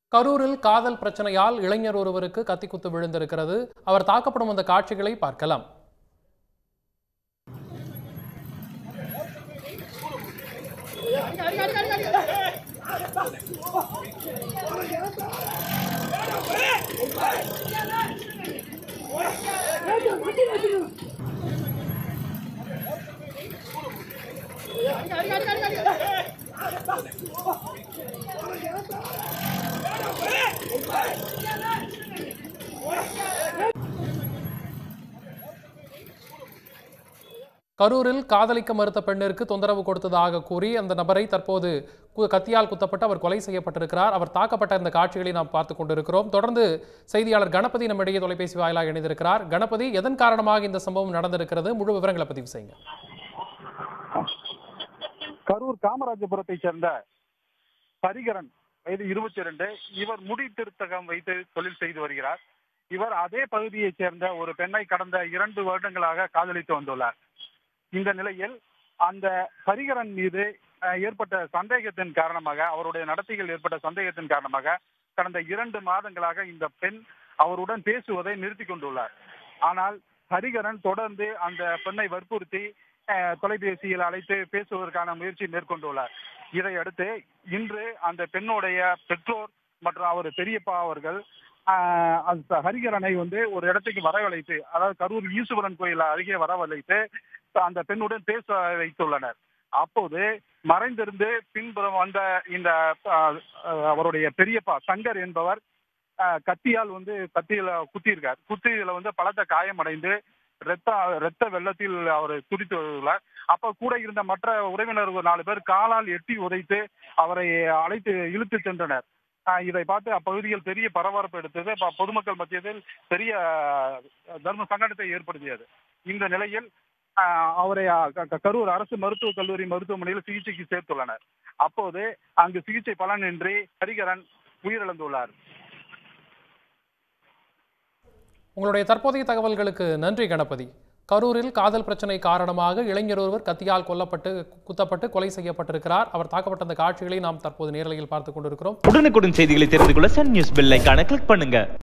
கரூரில் காதல் பிரச்சனையால் இளைஞர் ஒருவருக்கு கத்திக்குத்து விழுந்திருக்கிறது அவர் தாக்கப்படும் அந்த காட்சிகளை பார்க்கலாம் கரூரில் காதலிக்க மறுத்த பெண்ணிற்கு தொந்தரவு கொடுத்ததாக கூறி அந்த நபரை தற்போது கு- கத்தியால் குத்தப்பட்டு அவர் கொலை செய்யப்பட்டிருக்கிறார் அவர் தாக்கப்பட்ட இந்த காட்சிகளை நாம் பார்த்து கொண்டிருக்கிறோம் தொடர்ந்து செய்தியாளர் கணபதி நம்மிடையே தொலைபேசி வாயிலாக இணைந்திருக்கிறார் கணபதி எதன் காரணமாக இந்த சம்பவம் நடந்திருக்கிறது முழு விவரங்களை பதிவு செய்யுங்க கரூர் காமராஜபுரத்தைச் சேர்ந்த ஹரிகரன் வயது இருபத்தி இரண்டு இவர் முடி திருத்தகம் வைத்து தொழில் செய்து வருகிறார் இவர் அதே பகுதியைச் சேர்ந்த ஒரு பெண்ணை கடந்த இரண்டு வருடங்களாக காதலித்து வந்துள்ளார் இந்த நிலையில் அந்த ஹரிகரன் மீது அஹ், ஏற்பட்ட சந்தேகத்தின் காரணமாக அவருடைய நடத்தைகள் ஏற்பட்ட சந்தேகத்தின் காரணமாக கடந்த இரண்டு மாதங்களாக இந்த பெண் அவருடன் பேசுவதை நிறுத்தி கொண்டுள்ளார் ஆனால் ஹரிகரன் தொடர்ந்து அந்த பெண்ணை வற்புறுத்தி அஹ், தொலைபேசியில் அழைத்து பேசுவதற்கான முயற்சி மேற்கொண்டுள்ளார் இதையடுத்து இன்று அந்த பெண்ணுடைய பெற்றோர் மற்றும் அவர் பெரியப்பா அவர்கள் ஆஹ், அந்த ஹரிகரனை வந்து ஒரு இடத்துக்கு வரவழைத்து அதாவது கரூர் ஈசுவரன் கோயில் அருகே வரவழைத்து அந்த பெண்ணுடன் பேச வைத்துள்ளனர் அப்போது மறைந்திருந்து பின்புறம் வந்த இந்த ஆஹ், ஆஹ், அவருடைய பெரியப்பா சங்கர் என்பவர் ஆஹ், கத்தியால் வந்து கத்தியில குத்தியிருக்கார் குத்தியில வந்து பலத்த காயமடைந்து ரத்த ரத்த வெள்ளத்தில் அவர் துடித்து வருகிறார் அப்ப கூட இருந்த மற்ற உறவினர் ஒரு நாலு பேர் காலால் எட்டி உதைத்து அவரை அழைத்து இழுத்து சென்றனர் ஆஹ் இதை பார்த்து அப்பகுதியில் பெரிய பரபரப்பு எடுத்தது அப்ப பொதுமக்கள் மத்தியத்தில் பெரிய ஆஹ், தர்ம சங்கடத்தை ஏற்படுத்தியது இந்த நிலையில் ஆஹ், அவரை ஆஹ், க- க- கரூர் அரசு மருத்துவக் கல்லூரி மருத்துவமனையில் சிகிச்சைக்கு சேர்த்துள்ளனர் அப்போது அங்கு சிகிச்சை பலனின்றி ஹரிகரன் உயிரிழந்துள்ளார் உங்களுடைய தற்போதைய தகவல்களுக்கு நன்றி கணபதி கரூரில் காதல் பிரச்சனை காரணமாக இளைஞர் ஒருவர் கத்தியால் கொல்லப்பட்டு குத்தப்பட்டு கொலை செய்யப்பட்டிருக்கிறார் அவர் தாக்கப்பட்ட அந்த காட்சிகளை நாம் தற்போது நேரலையில் பார்த்துக் கொண்டிருக்கிறோம் உடனுக்குடன் செய்திகளை தெரிந்து கொள்ள சன் நியூஸ் பெல் ஐகானை கிளிக் பண்ணுங்க